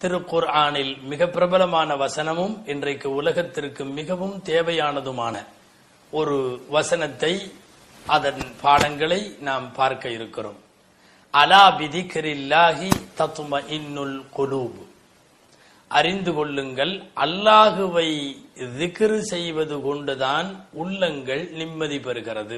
திருக்குர்ஆனில் மிக பிரபலமான வசனமும் இன்றைக்கு உலகத்திற்கு மிகவும் தேவையானதுமான ஒரு வசனத்தை அதன் பாடங்களை நாம் பார்க்க இருக்கிறோம் அலா பிதிக்கிரில்லாஹி தத்தும இன்னுல் குலூப் அறிந்து கொள்ளுங்கள் அல்லாஹுவை திக்ரு செய்வது கொண்டுதான் உள்ளங்கள் நிம்மதி பெறுகிறது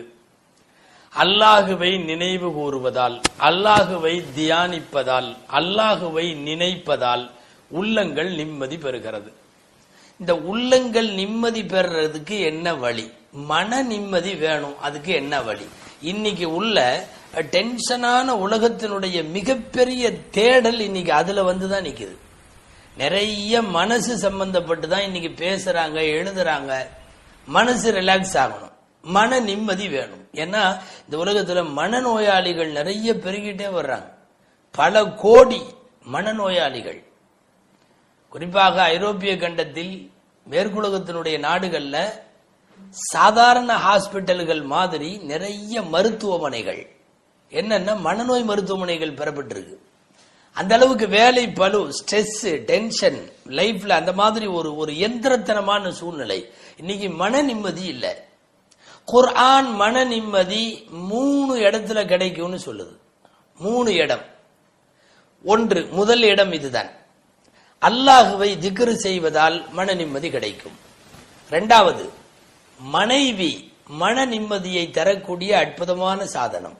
அல்லாஹுவை நினைவு கூறுவதால் அல்லாஹுவை தியானிப்பதால் அல்லாஹுவை நினைப்பதால் உள்ளங்கள் நிம்மதி பெறுகிறது இந்த உள்ளங்கள் நிம்மதி பெறுறதுக்கு என்ன வழி மன நிம்மதி வேணும் அதுக்கு என்ன வழி இன்னைக்கு உள்ள டென்ஷனான உலகத்தினுடைய மிகப்பெரிய தேடல் இன்னைக்கு அதுல வந்து தான் நிக்குது நிறைய மனசு சம்பந்தப்பட்டு தான் இன்னைக்கு பேசுறாங்க எழுதுறாங்க மனசு ரிலாக்ஸ் ஆகணும் மன நிம்மதி வேணும் ஏன்னா இந்த உலகத்துல மனநோயாளிகள் நிறைய பெருகிட்டே வர்றாங்க பல கோடி மனநோயாளிகள் குறிப்பாக ஐரோப்பிய கண்டத்தில் மேற்குலகத்தினுடைய நாடுகள்ல சாதாரண ஹாஸ்பிட்டல்கள் மாதிரி நிறைய மருத்துவமனைகள் என்னன்னா மனநோய் மருத்துவமனைகள் பெறப்பட்டிருக்கு அந்த அளவுக்கு வேலை பளு ஸ்ட்ரெஸ் டென்ஷன் லைஃப்ல அந்த மாதிரி ஒரு ஒரு எந்திரத்தனமான சூழ்நிலை இன்னைக்கு மன நிம்மதி இல்லை குர்ஆன் மன நிம்மதி மூணு இடத்துல கிடைக்கும்னு சொல்லுது மூணு இடம் ஒன்று முதல் இடம் இதுதான் அல்லாஹுவை திக்ரு செய்வதால் மன நிம்மதி கிடைக்கும் இரண்டாவது மனைவி மன நிம்மதியை தரக்கூடிய அற்புதமான சாதனம்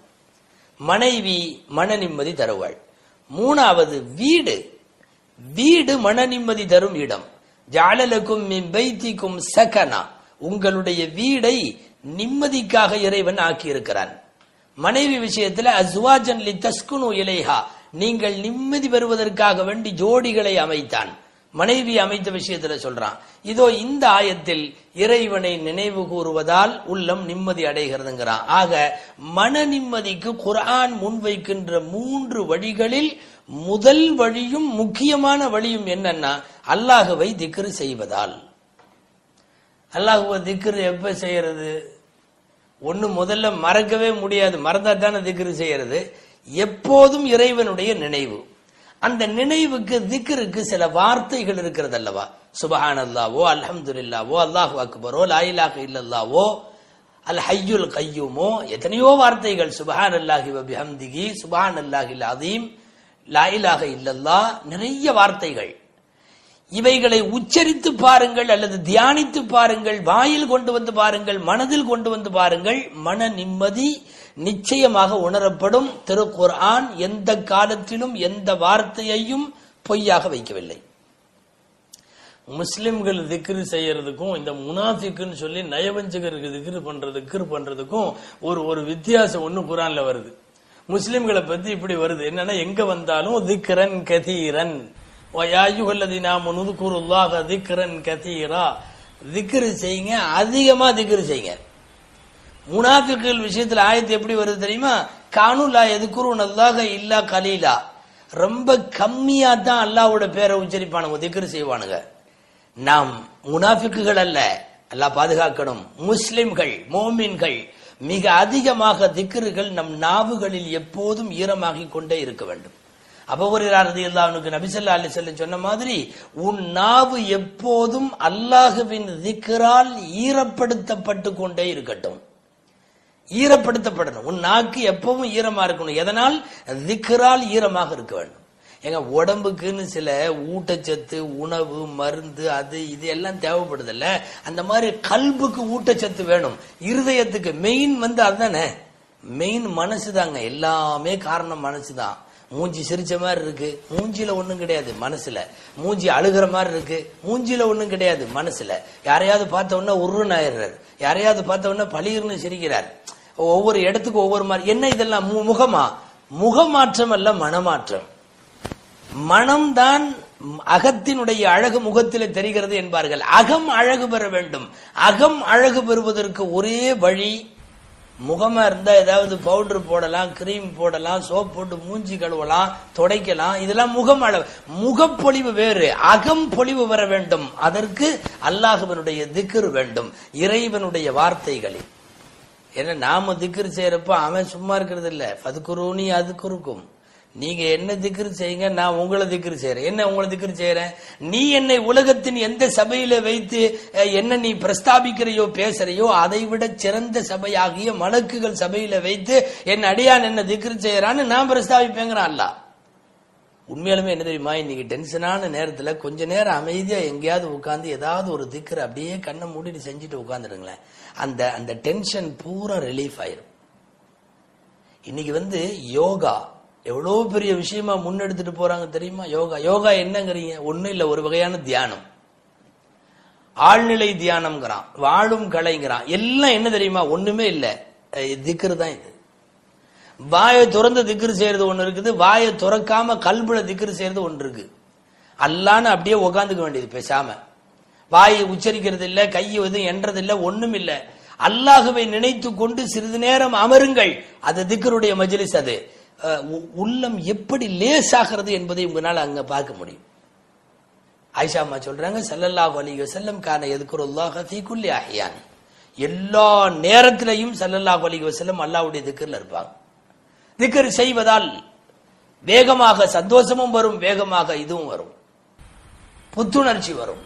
மனைவி மன நிம்மதி தருவாள் மூணாவது வீடு வீடு மன நிம்மதி தரும் இடம் ஜாலலக்கும் மின் பைத்திக்கும் சகனா உங்களுடைய வீடை நிம்மதிக்காக இறைவன் ஆக்கியிருக்கிறான் மனைவி விஷயத்துல அஸ்வாஜன் லி தஸ்குனு இலைஹா நீங்கள் நிம்மதி பெறுவதற்காக வேண்டி ஜோடிகளை அமைத்தான் மனைவி அமைத்த விஷயத்துல சொல்றான் இதோ இந்த ஆயத்தில் இறைவனை நினைவு கூறுவதால் உள்ளம் நிம்மதி அடைகிறதுங்கிறான் ஆக மன நிம்மதிக்கு குர்ஆன் முன்வைக்கின்ற மூன்று வழிகளில் முதல் வழியும் முக்கியமான வழியும் என்னன்னா அல்லாஹுவை திக்ரு செய்வதால் அல்லாஹுவை திக்ரு எப்ப செய்யறது ஒண்ணு முதல்ல மறக்கவே முடியாது மறந்தா தானே திக்ரு செய்யறது எப்போதும் இறைவனுடைய நினைவு அந்த நினைவுக்கு திக்ருக்கு சில வார்த்தைகள் இருக்கிறது அல்லவா சுபஹான் அல்லாவோ அல்ஹம்துல்லாவோ அல்லாஹு அக்பரோ லாயிலாக இல்லல்லாவோ அல் ஹையுல் கையுமோ எத்தனையோ வார்த்தைகள் சுபஹான் அல்லாஹி வபிஹம்திகி சுபஹான் அல்லாஹில் அதீம் லாயிலாக இல்லல்லா நிறைய வார்த்தைகள் இவைகளை உச்சரித்து பாருங்கள் அல்லது தியானித்து பாருங்கள் வாயில் கொண்டு வந்து பாருங்கள் மனதில் கொண்டு வந்து பாருங்கள் மன நிம்மதி நிச்சயமாக உணரப்படும் திருக்குர்ஆன் எந்த காலத்திலும் எந்த வார்த்தையையும் பொய்யாக வைக்கவில்லை முஸ்லிம்கள் திக்ரு செய்யறதுக்கும் இந்த முனாஃபிக்குன்னு சொல்லி நயவஞ்சகருக்கு திக்ரு பண்றது திக்ரு பண்றதுக்கும் ஒரு ஒரு வித்தியாசம் ஒண்ணு குரான்ல வருது முஸ்லிம்களை பத்தி இப்படி வருது என்னன்னா எங்க வந்தாலும் திக்ரன் கதீரன் நுதுக்குருல்லாக திக்ரன் கதீரா திக்ரு செய்யுங்க அதிகமா திக்ரு செய்யுங்க முனாஃபிக்குகள் விஷயத்துல ஆயத்து எப்படி வருது தெரியுமா கானுலா எதுக்குரு நல்லாக இல்லா கலீலா ரொம்ப கம்மியா தான் அல்லாவோட பேரை உச்சரிப்பானுங்க திக்ரு செய்வானுங்க நாம் முனாஃபிக்குகள் அல்ல அல்லாஹ் பாதுகாக்கணும் முஸ்லிம்கள் மோமின்கள் மிக அதிகமாக திக்ருகள் நம் நாவுகளில் எப்போதும் ஈரமாகிக் கொண்டே இருக்க வேண்டும் அபவரிலாரதி அல்லாவுக்கு நபிசல்லா அலி செல்லம் சொன்ன மாதிரி உன் நாவு எப்போதும் அல்லாஹுவின் திக்ரால் ஈரப்படுத்தப்பட்டு கொண்டே இருக்கட்டும் ஈரப்படுத்தப்படணும் உன் நாக்கு எப்பவும் ஈரமா இருக்கணும் எதனால் திக்ரால் ஈரமாக இருக்க வேண்டும் எங்க உடம்புக்குன்னு சில ஊட்டச்சத்து உணவு மருந்து அது இது எல்லாம் தேவைப்படுதில்ல அந்த மாதிரி கல்புக்கு ஊட்டச்சத்து வேணும் இருதயத்துக்கு மெயின் வந்து அதுதானே மெயின் மனசு தாங்க எல்லாமே காரணம் மனசு தான் மூஞ்சி சிரிச்ச மாதிரி இருக்கு மூஞ்சில ஒண்ணும் கிடையாது மனசுல மூஞ்சி அழுகிற மாதிரி இருக்கு மூஞ்சில ஒண்ணும் கிடையாது மனசுல யாரையாவது பார்த்த உடனே உருன்னு ஆயிடுறாரு யாரையாவது பார்த்த உடனே பளிர்னு சிரிக்கிறார் ஒவ்வொரு இடத்துக்கு ஒவ்வொரு மாதிரி என்ன இதெல்லாம் முகமா முகமாற்றம் அல்ல மனமாற்றம் மனம்தான் அகத்தினுடைய அழகு முகத்திலே தெரிகிறது என்பார்கள் அகம் அழகு பெற வேண்டும் அகம் அழகு பெறுவதற்கு ஒரே வழி முகமா இருந்தா ஏதாவது பவுடர் போடலாம் கிரீம் போடலாம் சோப் போட்டு மூஞ்சி கழுவலாம் துடைக்கலாம் இதெல்லாம் முகம் அளவு முகப்பொழிவு வேறு அகம் பொழிவு வர வேண்டும் அதற்கு அல்லாஹுவனுடைய திக்ரு வேண்டும் இறைவனுடைய வார்த்தைகளில் ஏன்னா நாம திக்ரு செய்யறப்ப அவன் சும்மா இருக்கிறது இல்ல பதுக்குருனி அது குறுக்கும் நீங்க என்ன திக்ரு செய்யுங்க நான் உங்களை திக்ரு செய்யறேன் என்ன உங்களை திக்ரு செய்யறேன் நீ என்னை உலகத்தின் எந்த சபையில வைத்து அஹ், என்ன நீ பிரஸ்தாபிக்கிறையோ பேசுறையோ அதை விட சிறந்த சபையாகிய மலக்குகள் சபையில வைத்து என் அடியான் என்ன திக்ரு செய்யறான்னு நான் பிரஸ்தாபிப்பேங்கிறான் அல்லாஹ் உண்மையாலுமே என்ன தெரியுமா இன்னைக்கு டென்ஷனான நேரத்துல கொஞ்ச நேரம் அமைதியா எங்கேயாவது உட்கார்ந்து ஏதாவது ஒரு திக்கர் அப்படியே கண்ணை மூடிட்டு செஞ்சுட்டு உட்காந்துருங்களேன் அந்த அந்த டென்ஷன் பூரா ரிலீஃப் ஆயிரும் இன்னைக்கு வந்து யோகா எவ்வளவு பெரிய விஷயமா முன்னெடுத்துட்டு போறாங்க தெரியுமா யோகா யோகா என்னங்கிறீங்க ஒண்ணும் இல்ல ஒரு வகையான தியானம் ஆழ்நிலை தியானம்ங்கிறான் வாழும் கலைங்கிறான் எல்லாம் என்ன தெரியுமா ஒண்ணுமே இல்ல திக்ரு தான் இது வாயை திறந்து திக்ரு செய்யறது ஒண்ணு இருக்குது வாயை திறக்காம கல்புல திக்ரு செய்யறது ஒன்று இருக்கு அல்லான்னு அப்படியே உக்காந்துக்க வேண்டியது பேசாம வாயை உச்சரிக்கிறது இல்ல கையை எதுவும் என்றது இல்ல ஒண்ணும் இல்ல அல்லாஹுவை நினைத்து கொண்டு சிறிது நேரம் அமருங்கள் அது திக்கருடைய மஜ்லிஸ் அது அஹ், உ- உள்ளம் எப்படி லேசாகிறது என்பதை உங்களால் அங்க பார்க்க முடியும் ஆயிஷா அம்மா சொல்றாங்க ஸல்லல்லாஹு அலைஹி வஸல்லம் கான யذ்குருல்லாஹ ஃபீ குல்லி அஹ்யான் எல்லா நேரத்திலையும் ஸல்லல்லாஹு அலைஹி வஸல்லம் அல்லாஹ்வுடைய திக்ர்ல இருப்பாங்க திக்ர் செய்வதால் வேகமாக சந்தோஷமும் வரும் வேகமாக இதுவும் வரும் புத்துணர்ச்சி வரும்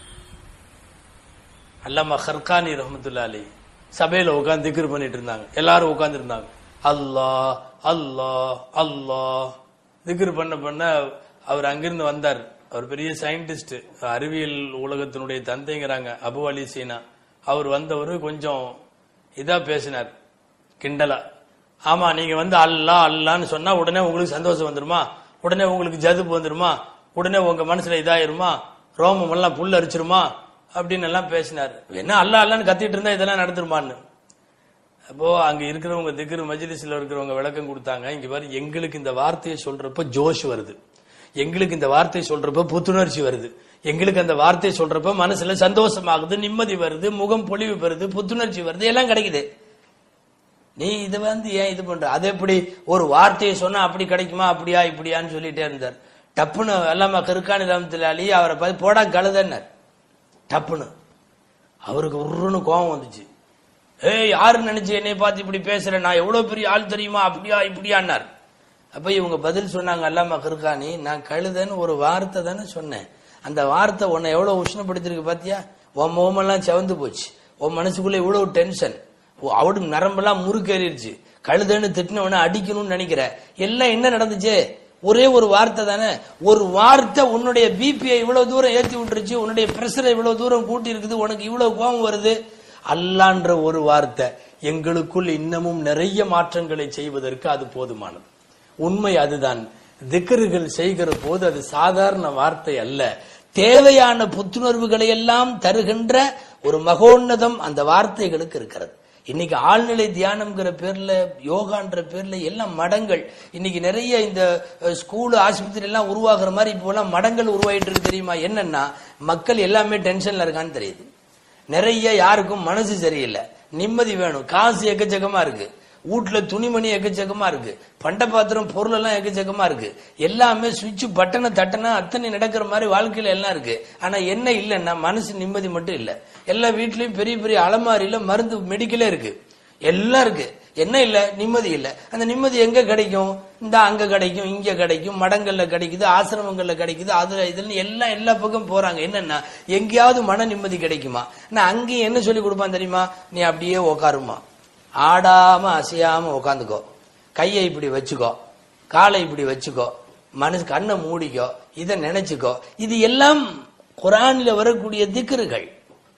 அல்லாமா ஹர்கானி ரஹமத்துல்லா அலி சபையில உட்கார்ந்து திக்ர் பண்ணிட்டு இருந்தாங்க எல்லாரும் உட்கார்ந்து இருந்தாங்க அல்லாஹ் அல்லாஹ் அல்லாஹ் திக்ர் பண்ண பண்ண அவர் அங்கிருந்து வந்தார் அவர் பெரிய சயின்டிஸ்ட் அறிவியல் உலகத்தினுடைய தந்தைங்கிறாங்க அபு அலி சீனா அவர் வந்தவர் கொஞ்சம் இதா பேசினார் கிண்டலா ஆமா நீங்க வந்து அல்லா அல்லான்னு சொன்னா உடனே உங்களுக்கு சந்தோஷம் வந்துருமா உடனே உங்களுக்கு ஜதுப்பு வந்துருமா உடனே உங்க மனசுல இதாயிருமா ரோமம் எல்லாம் புல் அரிச்சிருமா அப்படின்னு எல்லாம் பேசினார் என்ன அல்லா அல்லான்னு கத்திட்டு இருந்தா இதெல்லாம் நடந்துருமான்னு அப்போ அங்க இருக்கிறவங்க திக்ரு மஜ்லிஸ்ல இருக்கிறவங்க விளக்கம் கொடுத்தாங்க இங்க பாரு எங்களுக்கு இந்த வார்த்தையை சொல்றப்ப ஜோஷ் வருது எங்களுக்கு இந்த வார்த்தையை சொல்றப்ப புத்துணர்ச்சி வருது எங்களுக்கு அந்த வார்த்தையை சொல்றப்ப மனசுல சந்தோஷமாகுது நிம்மதி வருது முகம் பொலிவு பெறுது புத்துணர்ச்சி வருது எல்லாம் கிடைக்குது நீ இது வந்து ஏன் இது பண்ற அது எப்படி ஒரு வார்த்தையை சொன்னா அப்படி கிடைக்குமா அப்படியா இப்படியான்னு சொல்லிட்டே இருந்தார் டப்புன்னு அல்லாம கருக்கானி ரமத்துலாலி அவரை பார்த்து போடா கழுதன்னார் டப்புன்னு அவருக்கு உருன்னு கோபம் வந்துச்சு ஏய் யாரு நினைச்சு என்னை பார்த்து இப்படி பேசுற நான் எவ்வளவு பெரிய ஆள் தெரியுமா அப்படியா இப்படியான்னார் அப்ப இவங்க பதில் சொன்னாங்க அல்லாம கருக்கானி நான் கழுதன்னு ஒரு வார்த்தை தானே சொன்னேன் அந்த வார்த்தை உன்னை எவ்வளவு உஷ்ணப்படுத்திருக்கு பாத்தியா உன் முகமெல்லாம் செவந்து போச்சு உன் மனசுக்குள்ள இவ்வளவு டென்ஷன் அவடு நரம்பெல்லாம் முறுக்கேறிடுச்சு கழுதன்னு திட்டினவன அடிக்கணும்னு நினைக்கிற எல்லாம் என்ன நடந்துச்சு ஒரே ஒரு வார்த்தை தானே ஒரு வார்த்தை உன்னுடைய பிபிஐ இவ்வளவு தூரம் ஏத்தி விட்டுருச்சு உன்னுடைய பிரஷரை இவ்வளவு தூரம் கூட்டி இருக்குது உனக்கு இவ்வளவு கோபம் வருது அல்லான்ற ஒரு வார்த்தை எங்களுக்குள் இன்னமும் நிறைய மாற்றங்களை செய்வதற்கு அது போதுமானது உண்மை அதுதான் திக்கர்கள் செய்கிற போது அது சாதாரண வார்த்தை அல்ல தேவையான புத்துணர்வுகளை எல்லாம் தருகின்ற ஒரு மகோன்னதம் அந்த வார்த்தைகளுக்கு இருக்கிறது இன்னைக்கு ஆழ்நிலை தியானம்ங்கிற பேர்ல யோகான்ற பேர்ல எல்லாம் மடங்கள் இன்னைக்கு நிறைய இந்த அஹ், ஸ்கூல் ஆஸ்பத்திரி எல்லாம் உருவாகுற மாதிரி இப்போ எல்லாம் மடங்கள் உருவாயிட்டு இருக்கு தெரியுமா என்னன்னா மக்கள் எல்லாமே டென்ஷன்ல இருக்கான்னு தெரியுது நிறைய யாருக்கும் மனசு சரியில்லை நிம்மதி வேணும் காசு எக்கச்சக்கமா இருக்கு வீட்டுல துணிமணி எக்கச்சக்கமா இருக்கு பண்ட பாத்திரம் பொருள் எல்லாம் எக்கச்சக்கமா இருக்கு எல்லாமே சுவிட்ச் பட்டனை தட்டனா அத்தனை நடக்கிற மாதிரி வாழ்க்கையில எல்லாம் இருக்கு ஆனா என்ன இல்லைன்னா மனசு நிம்மதி மட்டும் இல்ல எல்லா வீட்லயும் பெரிய பெரிய அலமாரியில மருந்து மெடிக்கலே இருக்கு எல்லாம் இருக்கு என்ன இல்ல நிம்மதி இல்ல அந்த நிம்மதி எங்க கிடைக்கும் இந்த அங்க கிடைக்கும் இங்க கிடைக்கும் மடங்கள்ல கிடைக்குது ஆசிரமங்கள்ல கிடைக்குது அதுல இதுல எல்லாம் எல்லா பக்கம் போறாங்க என்னன்னா எங்கேயாவது மன நிம்மதி கிடைக்குமா நான் அங்கேயும் என்ன சொல்லி கொடுப்பான் தெரியுமா நீ அப்படியே உக்காருமா ஆடாம அசையாம உக்காந்துக்கோ கையை இப்படி வச்சுக்கோ காலை இப்படி வச்சுக்கோ மனசு கண்ணை மூடிக்கோ இதை நினைச்சுக்கோ இது எல்லாம் குரானில வரக்கூடிய திக்ருகள்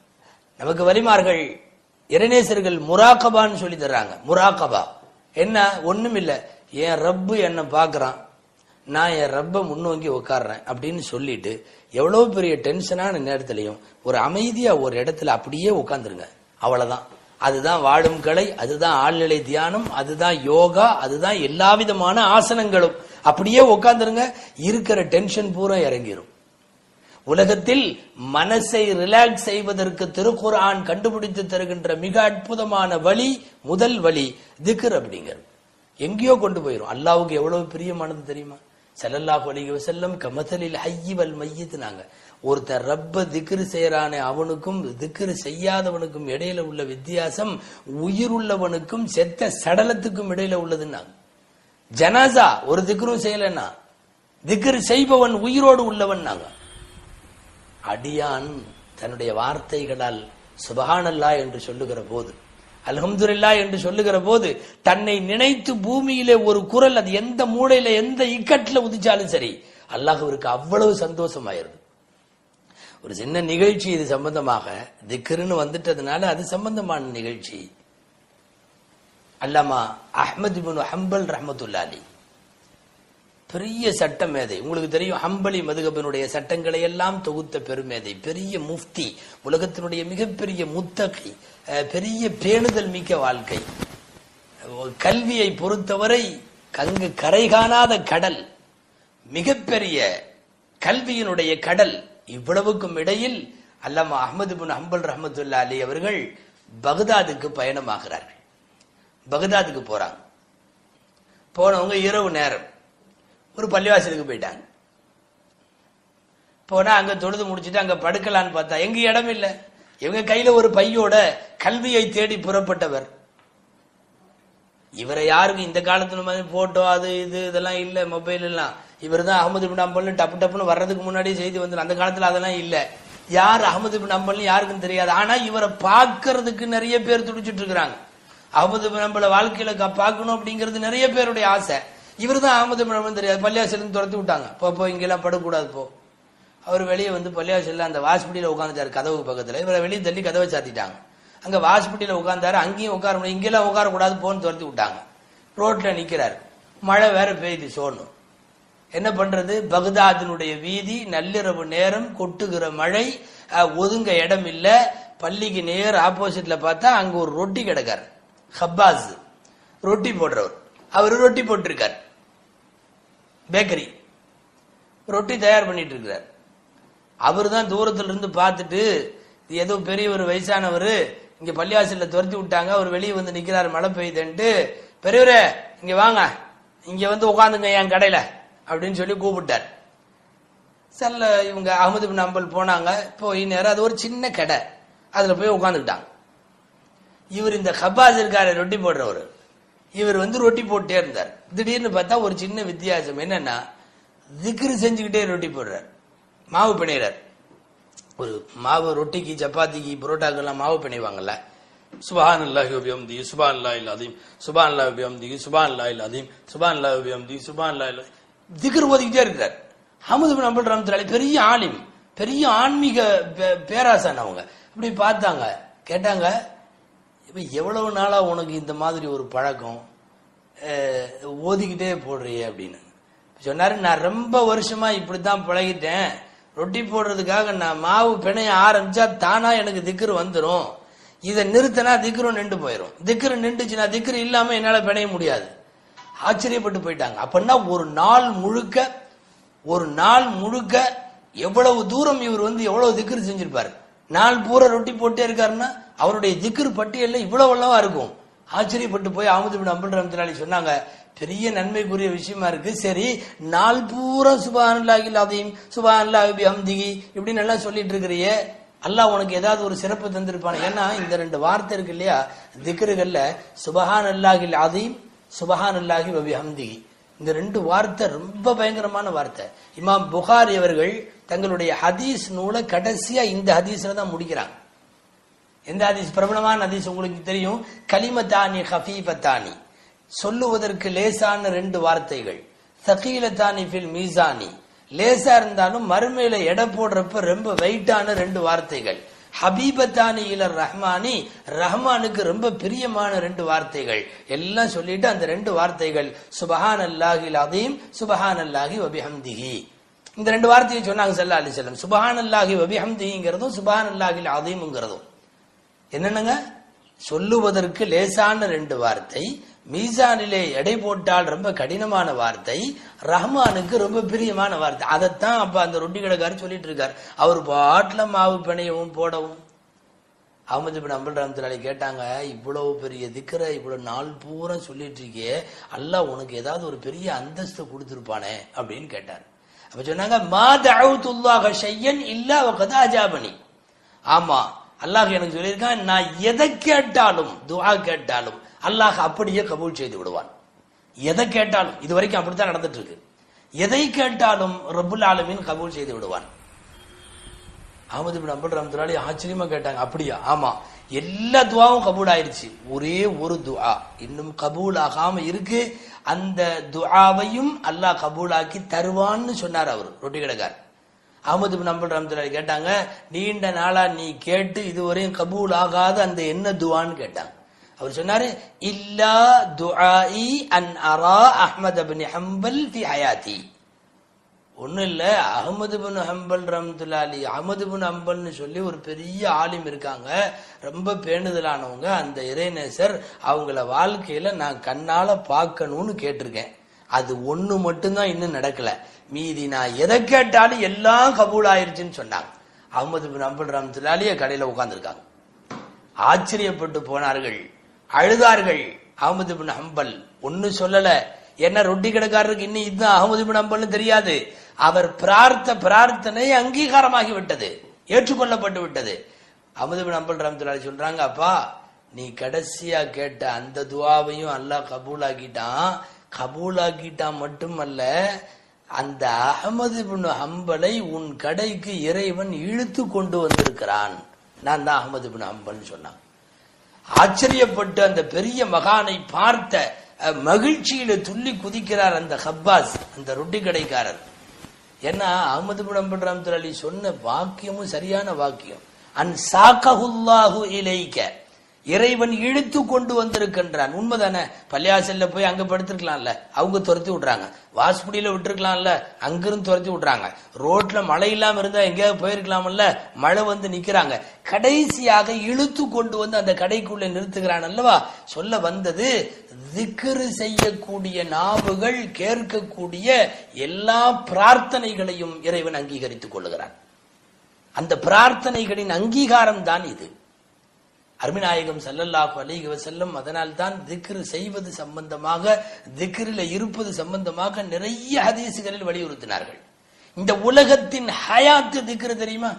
நமக்கு வலிமார்கள் இறைநேசர்கள் முராக்கபான்னு சொல்லி தர்றாங்க முராக்கபா என்ன ஒண்ணும் இல்ல என் ரப்பு என்ன பாக்குறான் நான் என் ரப்ப முன்னோங்கி உட்கார்றேன் அப்படின்னு சொல்லிட்டு எவ்வளவு பெரிய டென்ஷனான நேரத்திலையும் ஒரு அமைதியா ஒரு இடத்துல அப்படியே உட்கார்ந்துருங்க அவ்வளவுதான் அதுதான் வாழும் கலை அதுதான் ஆழ்நிலை தியானம் அதுதான் யோகா அதுதான் எல்லா விதமான ஆசனங்களும் அப்படியே உட்கார்ந்துருங்க இருக்கிற டென்ஷன் பூரா இறங்கிரும் உலகத்தில் மனசை ரிலாக்ஸ் செய்வதற்கு திருக்குர்ஆன் கண்டுபிடித்து தருகின்ற மிக அற்புதமான வழி முதல் வழி திக்ர் அப்படிங்கிறது எங்கேயோ கொண்டு போயிரும் அல்லாவுக்கு எவ்வளவு பிரியமானது தெரியுமா ஸல்லல்லாஹு அலைஹி வஸல்லம் கமதலில் ஹய்யி வல் மையித்னாங்க ஒருத்தர் ரப்ப திக்ரு செய்யறானே அவனுக்கும் திக்ரு செய்யாதவனுக்கும் இடையில உள்ள வித்தியாசம் உயிருள்ளவனுக்கும் செத்த சடலத்துக்கும் இடையில உள்ளதுன்னாங்க ஜனாசா ஒரு திக்ரும் செய்யலன்னா திக்ரு செய்பவன் உயிரோடு உள்ளவன் நாங்க அடியான் தன்னுடைய வார்த்தைகளால் சுபஹானல்லா என்று சொல்லுகிற போது அல்ஹம்துலில்லா என்று சொல்லுகிற போது தன்னை நினைத்து பூமியிலே ஒரு குரல் அது எந்த மூலையில எந்த இக்கட்டில் உதிச்சாலும் சரி அல்லாஹ்விற்கு அவ்வளவு சந்தோஷமாயிருது ஒரு சின்ன நிகழ்ச்சி இது சம்பந்தமாக திக்ருன்னு வந்துட்டதுனால அது சம்பந்தமான நிகழ்ச்சி அல்லாமா அஹ்மது பின் ஹம்பல் ரஹமத்துல்லாலி பெரிய சட்ட மேதை உங்களுக்கு தெரியும் ஹம்பலி மதுகபனுடைய சட்டங்களை எல்லாம் தொகுத்த பெருமேதை பெரிய முஃப்தி உலகத்தினுடைய மிகப்பெரிய முத்தகை அஹ், பெரிய பேணுதல் மிக்க வாழ்க்கை கல்வியை பொறுத்தவரை கங்கு கரை காணாத கடல் மிகப்பெரிய கல்வியினுடைய கடல் இவ்வளவுக்கும் இடையில் அல்லாமா அஹ்மது பின் ஹம்பல் ரஹமத்துல்லா அலி அவர்கள் பகதாதுக்கு பயணமாகிறார்கள் பகதாதுக்கு போறாங்க போனவங்க இரவு நேரம் ஒரு பள்ளிவாசலுக்கு போயிட்டாங்க போனா அங்க தொழுது முடிச்சிட்டு அங்க படுக்கலான்னு பார்த்தா எங்க இடம் இல்ல இவங்க கையில ஒரு பையோட கல்வியை தேடி புறப்பட்டவர் இவரை யாருக்கும் இந்த காலத்துல மாதிரி போட்டோ அது இது இதெல்லாம் இல்ல மொபைல் எல்லாம் இவர் தான் அகமது பின் அம்பல்னு டப்பு டப்புன்னு வர்றதுக்கு முன்னாடியே செய்தி வந்து அந்த காலத்துல அதெல்லாம் இல்ல யார் அகமது பின் அம்பல்னு யாருக்கும் தெரியாது ஆனா இவரை பார்க்கறதுக்கு நிறைய பேர் துடிச்சிட்டு இருக்கிறாங்க அகமது பின் அம்பல வாழ்க்கையில க- பார்க்கணும் அப்படிங்கிறது நிறைய பேருடைய ஆசை இவர் தான் அகமது பின் அம்பல் தெரியாது பள்ளியாசலுக்கு துரத்தி விட்டாங்க போ போ இங்கெல்லாம் படக்கூடாது போ அவர் வெளியே வந்து பள்ளியாசல்ல அந்த வாசப்படியில உட்காந்துட்டாரு கதவு பக்கத்துல இவரை வெளியே தள்ளி கதவை சாத்திட்டாங்க அங்க வாசப்படியில உட்கார்ந்தாரு அங்கேயும் உட்கார முடியும் இங்கெல்லாம் உட்கார கூடாது போன்னு துரத்தி விட்டாங்க ரோட்ல நிக்கிறாரு மழை வேற பெய்யுது சோணும் என்ன பண்றது பகதாதினுடைய வீதி நள்ளிரவு நேரம் கொட்டுகிற மழை அஹ், ஒதுங்க இடம் இல்ல பள்ளிக்கு நேர் ஆப்போசிட்ல பார்த்தா அங்க ஒரு ரொட்டி கிடக்காரு ஹப்பாஸ் ரொட்டி போடுறவர் அவர் ரொட்டி போட்டிருக்கார் பேக்கரி ரொட்டி தயார் பண்ணிட்டு இருக்கிறார் அவர் தான் தூரத்துல இருந்து பார்த்துட்டு இது ஏதோ பெரிய ஒரு வயசானவர் இங்க பள்ளிவாசல்ல துரத்தி விட்டாங்க அவர் வெளியே வந்து நிக்கிறாரு மழை பெய்யுதுன்ட்டு பெரியவரே இங்க வாங்க இங்க வந்து உட்காந்துங்க என் கடையில அப்படின்னு சொல்லி கூப்பிட்டார் செல்ல இவங்க அகமது பின் அம்பல் போனாங்க போய் நேரம் அது ஒரு சின்ன கடை அதுல போய் உட்காந்துக்கிட்டாங்க இவர் இந்த ஹபாஸ் இருக்காரு ரொட்டி போடுறவர் இவர் வந்து ரொட்டி போட்டே இருந்தார் திடீர்னு பார்த்தா ஒரு சின்ன வித்தியாசம் என்னன்னா திக்ரு செஞ்சுக்கிட்டே ரொட்டி போடுறார் மாவு பிணைகிறார் ஒரு மாவு ரொட்டிக்கு சப்பாத்திக்கு புரோட்டாக்கெல்லாம் மாவு பிணைவாங்கல்ல சுபான் அல்லாஹி உபியம்தி சுபான் அல்லாஹ் அதீம் சுபான் அல்லாஹ் உபியம்தி சுபான் அல்லாஹ் அதீம் சுபான் அல்லாஹ் உபியம்தி சுபான் அல்லாஹ் திக்ர் ஓதிக்கிட்டே இருக்கிறார் ஹமது பின் அம்பல் ரஹமத்துல்லாஹி பெரிய ஆலிம் பெரிய ஆன்மீக பே- பேராசான் அவங்க அப்படி பார்த்தாங்க கேட்டாங்க இப்ப எவ்வளவு நாளா உனக்கு இந்த மாதிரி ஒரு பழக்கம் அஹ், ஓதிக்கிட்டே போடுறியே அப்படின்னு சொன்னாரு நான் ரொம்ப வருஷமா இப்படித்தான் பழகிட்டேன் ரொட்டி போடுறதுக்காக நான் மாவு பிணைய ஆரம்பிச்சா தானா எனக்கு திக்ரு வந்துரும் இதை நிறுத்தினா திக்ரு நின்று போயிடும் திக்ரு நின்றுச்சுன்னா திக்ரு இல்லாம என்னால பிணைய முடியாது ஆச்சரியப்பட்டு போயிட்டாங்க அப்படின்னா ஒரு நாள் முழுக்க ஒரு நாள் முழுக்க எவ்வளவு தூரம் இவர் வந்து எவ்வளவு திக்ரு செஞ்சிருப்பாரு நாள் பூரா ரொட்டி போட்டே இருக்காருன்னா அவருடைய திக்ரு பட்டியல்ல இவ்வளவு அல்லவா இருக்கும் ஆச்சரியப்பட்டு போய் அஹமது பின் அம்பல் ரஹமத்துல்லாஹி சொன்னாங்க பெரிய நன்மைக்குரிய விஷயமா இருக்கு சரி நாள் பூரா சுபானுல்லாஹி அதையும் சுபானுல்லாஹி பிஹம்திஹி இப்படின்னு எல்லாம் சொல்லிட்டு இருக்கிறியே அல்லாஹ் உனக்கு ஏதாவது ஒரு சிறப்பு தந்திருப்பான ஏன்னா இந்த ரெண்டு வார்த்தை இருக்கு இல்லையா திக்ருகள்ல சுபஹான் அல்லாஹில் அதையும் சுபஹான் அல்லாஹி வபிஹம்திஹி இந்த ரெண்டு வார்த்தை ரொம்ப பயங்கரமான வார்த்தை இமாம் புகாரி அவர்கள் தங்களுடைய ஹதீஸ் நூலை கடைசியா இந்த ஹதீஸ்ல தான் முடிக்கிறாங்க எந்த ஹதீஸ் பிரபலமான ஹதீஸ் உங்களுக்கு தெரியும் கலிமத்தானி ஹஃபீபத்தானி சொல்லுவதற்கு லேசான ரெண்டு வார்த்தைகள் சகீலத்தானி ஃபில் மீசானி லேசா இருந்தாலும் மறுமையில எடை போடுறப்ப ரொம்ப வெயிட்டான ரெண்டு வார்த்தைகள் ஹபீபத்தானி இலர் ரஹ்மானி ரஹ்மானுக்கு ரொம்ப பிரியமான ரெண்டு வார்த்தைகள் எல்லாம் சொல்லிட்டு அந்த ரெண்டு வார்த்தைகள் சுபஹான் அல்லாஹில் அதீம் சுபஹான் அல்லாஹி வபிஹம்திஹி இந்த ரெண்டு வார்த்தையை சொன்னாங்க சல்லா அலி செல்லம் சுபஹான் அல்லாஹி வபிஹம்திங்கிறதும் சுபஹான் அல்லாஹில் அதீம்ங்கிறதும் என்னென்னங்க சொல்லுவதற்கு லேசான ரெண்டு வார்த்தை மீசானிலே எடை போட்டால் ரொம்ப கடினமான வார்த்தை ரஹ்மானுக்கு ரொம்ப பிரியமான வார்த்தை அதைத்தான் அப்ப அந்த ரொட்டி கடைக்காரர் சொல்லிட்டு இருக்கார் அவர் பாட்டுல மாவு பிணையவும் போடவும் அகமது பின் அம்பல் ரஹமத்துல்லாஹி கேட்டாங்க இவ்வளவு பெரிய திக்கரை இவ்வளவு நாள் பூரா சொல்லிட்டு இருக்கியே அல்லாஹ் உனக்கு ஏதாவது ஒரு பெரிய அந்தஸ்து கொடுத்திருப்பானே அப்படின்னு கேட்டார் அப்ப சொன்னாங்க மா தஅவுத்துல்லாஹ ஷையன் இல்லா வகத அஜாபனி ஆமா அல்லாஹ் எனக்கு சொல்லியிருக்கான் நான் எதை கேட்டாலும் துஆ கேட்டாலும் அல்லாஹ் அப்படியே கபூல் செய்து விடுவான் எதை கேட்டாலும் இது வரைக்கும் அப்படித்தான் நடந்துட்டு இருக்கு எதை கேட்டாலும் ரப்புல் ஆலமீன் கபூல் செய்து விடுவான் அகமது பின் அம்பல் ரஹமத்துல்லாஹி ஆச்சரியமா கேட்டாங்க அப்படியா ஆமா எல்லா துவாவும் கபூல் ஆயிருச்சு ஒரே ஒரு துஆ இன்னும் கபூல் ஆகாம இருக்கு அந்த துஆவையும் அல்லாஹ் கபூலாக்கி தருவான்னு சொன்னார் அவர் ரொட்டி கடைக்கார் அகமது பின் அம்பல் ரஹமத்துல்லாஹி கேட்டாங்க நீண்ட நாளா நீ கேட்டு இதுவரையும் கபூல் ஆகாத அந்த என்ன துஆன்னு கேட்டாங்க அவர் சொன்னாரு இல்லா துஆஇ அன் அரா அஹ்மத் பின் ஹம்பல் ஃபி ஹயாத்தி ஒன்றும் இல்லை அகமது பின் ஹம்பல் ரம்துல்லா அலி அகமது பின் ஹம்பல்னு சொல்லி ஒரு பெரிய ஆலிம் இருக்காங்க ரொம்ப பேணுதலானவங்க அந்த இறைநேசர் அவங்கள வாழ்க்கையில நான் கண்ணால பார்க்கணும்னு கேட்டிருக்கேன் அது ஒண்ணு மட்டும்தான் இன்னும் நடக்கல மீதி நான் எதை கேட்டாலும் எல்லாம் கபூல் ஆயிருச்சுன்னு சொன்னாங்க அகமது பின் ஹம்பல் ரம்துல்லா அலிய கடையில உட்கார்ந்துருக்காங்க ஆச்சரியப்பட்டு போனார்கள் அழுதார்கள் அகமது பின் ஹம்பல் ஒன்னு சொல்லல என்ன ரொட்டி கடைக்காரருக்கு இன்னும் இதுதான் அகமது பின் ஹம்பல்னு தெரியாது அவர் பிரார்த்த பிரார்த்தனை அங்கீகாரமாகி விட்டது ஏற்றுக்கொள்ளப்பட்டு விட்டது அகமது பின் ஹம்பல் ரஹமத்துல்லாஹி சொல்றாங்க அப்பா நீ கடைசியா கேட்ட அந்த துவாவையும் அல்லாஹ் கபூலாக்கிட்டான் கபூலாக்கிட்டான் மட்டுமல்ல அந்த அகமது பின் ஹம்பலை உன் கடைக்கு இறைவன் இழுத்து கொண்டு வந்திருக்கிறான் நான் தான் அகமது பின் ஹம்பல்னு சொன்னான் ஆச்சரியப்பட்டு அந்த பெரிய மகானை பார்த்த அஹ், மகிழ்ச்சியில துள்ளி குதிக்கிறார் அந்த ஹப்பாஸ் அந்த ரொட்டி கடைக்காரர் ஏன்னா அகமது பின் ரஹமத்துல் அலி சொன்ன வாக்கியமும் சரியான வாக்கியம் அன் சாக்கஹுல்லாஹு இலைக்க இறைவன் இழுத்து கொண்டு வந்திருக்கின்றான் உண்மைதானே பள்ளியாசல்ல போய் அங்க படுத்திருக்கலாம்ல அவங்க துரத்தி விடுறாங்க வாஸ்புடியில விட்டுருக்கலாம்ல அங்கிருந்து துரத்தி விடுறாங்க ரோட்ல மழை இல்லாம இருந்தா எங்கேயாவது போயிருக்கலாம்ல மழை வந்து நிக்கிறாங்க கடைசியாக இழுத்து கொண்டு வந்து அந்த கடைக்குள்ள நிறுத்துகிறான் அல்லவா சொல்ல வந்தது திக்ரு செய்யக்கூடிய நாவுகள் கேட்கக்கூடிய எல்லா பிரார்த்தனைகளையும் இறைவன் அங்கீகரித்துக் கொள்ளுகிறான் அந்த பிரார்த்தனைகளின் அங்கீகாரம் தான் இது அருமிநாயகம் ஸல்லல்லாஹு அலைஹி வஸல்லம் அதனால் தான் திக்ரு செய்வது சம்பந்தமாக திக்ரில இருப்பது சம்பந்தமாக நிறைய ஹதீசுகளில் வலியுறுத்தினார்கள் இந்த உலகத்தின் ஹயாத்து திக்ரு தெரியுமா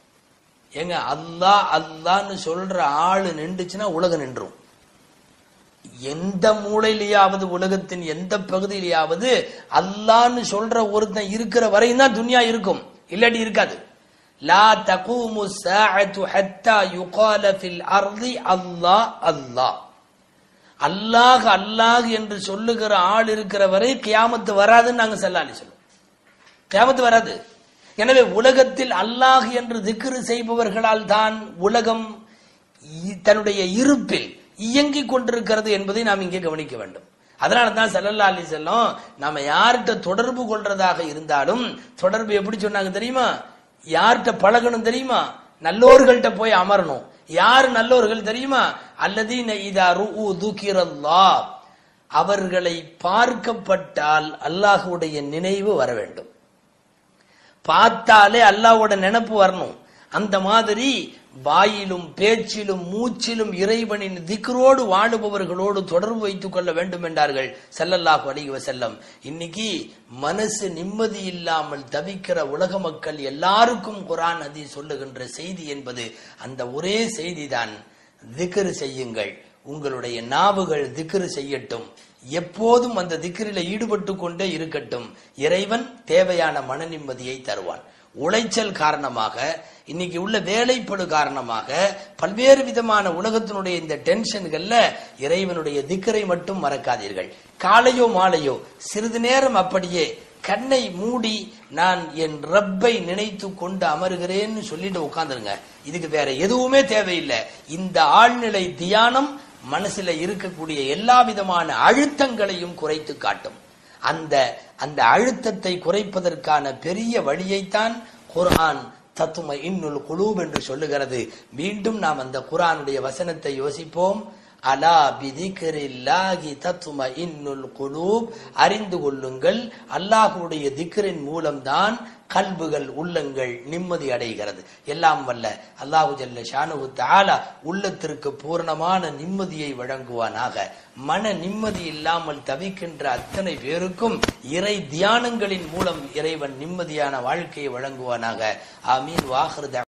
ஏங்க அல்லாஹ் அல்லான்னு சொல்ற ஆளு நின்றுச்சுன்னா உலகம் நின்றும் எந்த மூலையிலேயாவது உலகத்தின் எந்த பகுதியிலேயாவது அல்லான்னு சொல்ற ஒருத்தன் இருக்கிற வரையும் தான் துன்யா இருக்கும் இல்லாட்டி இருக்காது லா தகூமு சாஅத்து ஹத்தா யுகால ஃபில் அர்தி அல்லாஹ் அல்லாஹ் அல்லாஹ் அல்லாஹ் என்று சொல்லுகிற ஆள் இருக்கிற வரை கியாமத்து வராதுன்னு நாங்க செல்லாலி சொல்லுவோம் கியாமத்து வராது எனவே உலகத்தில் அல்லாஹ் என்று திக்ரு செய்பவர்களால் தான் உலகம் இ- தன்னுடைய இருப்பில் இயங்கிக் கொண்டிருக்கிறது என்பதை நாம் இங்கே கவனிக்க வேண்டும் அதனால தான் சல்லல்லா அலி செல்லம் நாம யார்கிட்ட தொடர்பு கொள்றதாக இருந்தாலும் தொடர்பு எப்படி சொன்னாங்க தெரியுமா யார்கிட்ட பழகணும் தெரியுமா நல்லோர்கள்ட்ட போய் அமரணும் யார் நல்லோர்கள் தெரியுமா அல்லதீன இதா ருஉ துக்கிரல்லாஹ் அவர்களை பார்க்கப்பட்டால் அல்லாஹ்வுடைய நினைவு வர வேண்டும் பார்த்தாலே அல்லாஹ்வோட நினைப்பு வரணும் அந்த மாதிரி வாயிலும் பேச்சிலும் மூச்சிலும் இறைவனின் திக்ரோடு வாழுபவர்களோடு தொடர்பு வைத்துக் கொள்ள வேண்டும் என்றார்கள் ஸல்லல்லாஹு அலைஹி வஸல்லம் இன்னைக்கு மனசு நிம்மதி இல்லாமல் தவிக்கிற உலக மக்கள் எல்லாருக்கும் குர்ஆன் ஹதீஸ் சொல்லுகின்ற செய்தி என்பது அந்த ஒரே செய்திதான் திக்ரு செய்யுங்கள் உங்களுடைய நாவுகள் திக்ரு செய்யட்டும் எப்போதும் அந்த திக்ரில ஈடுபட்டு கொண்டே இருக்கட்டும் இறைவன் தேவையான மன நிம்மதியை தருவான் உளைச்சல் காரணமாக இன்னைக்கு உள்ள வேலைப்படு காரணமாக பல்வேறு விதமான உலகத்தினுடைய இந்த டென்ஷன்கள்ல இறைவனுடைய திக்கரை மட்டும் மறக்காதீர்கள் காலையோ மாலையோ சிறிது நேரம் அப்படியே கண்ணை மூடி நான் என் ரப்பை நினைத்து கொண்டு அமருகிறேன்னு சொல்லிட்டு உட்கார்ந்துருங்க இதுக்கு வேற எதுவுமே தேவையில்லை இந்த ஆழ்நிலை தியானம் மனசுல இருக்கக்கூடிய எல்லா விதமான அழுத்தங்களையும் குறைத்து காட்டும் அந்த அந்த அழுத்தத்தை குறைப்பதற்கான பெரிய வழியைத்தான் குர்ஆன் தத்தும இன்னுல் குலூப் என்று சொல்லுகிறது மீண்டும் நாம் அந்த குர்ஆனுடைய வசனத்தை யோசிப்போம் அலா பிதிக்ரில்லாஹி தத்தும இன்னுல் குலூப் அறிந்து கொள்ளுங்கள் அல்லாஹ்வுடைய திக்ரின் மூலம்தான் கல்புகள் உள்ளங்கள் நிம்மதி அடைகிறது எல்லாம் வல்ல அல்லாஹு ஜல்ல ஷானுஹு தஆலா உள்ளத்திற்கு பூரணமான நிம்மதியை வழங்குவானாக மன நிம்மதி இல்லாமல் தவிக்கின்ற அத்தனை பேருக்கும் இறை தியானங்களின் மூலம் இறைவன் நிம்மதியான வாழ்க்கையை வழங்குவானாக ஆமீன் வாஹிர்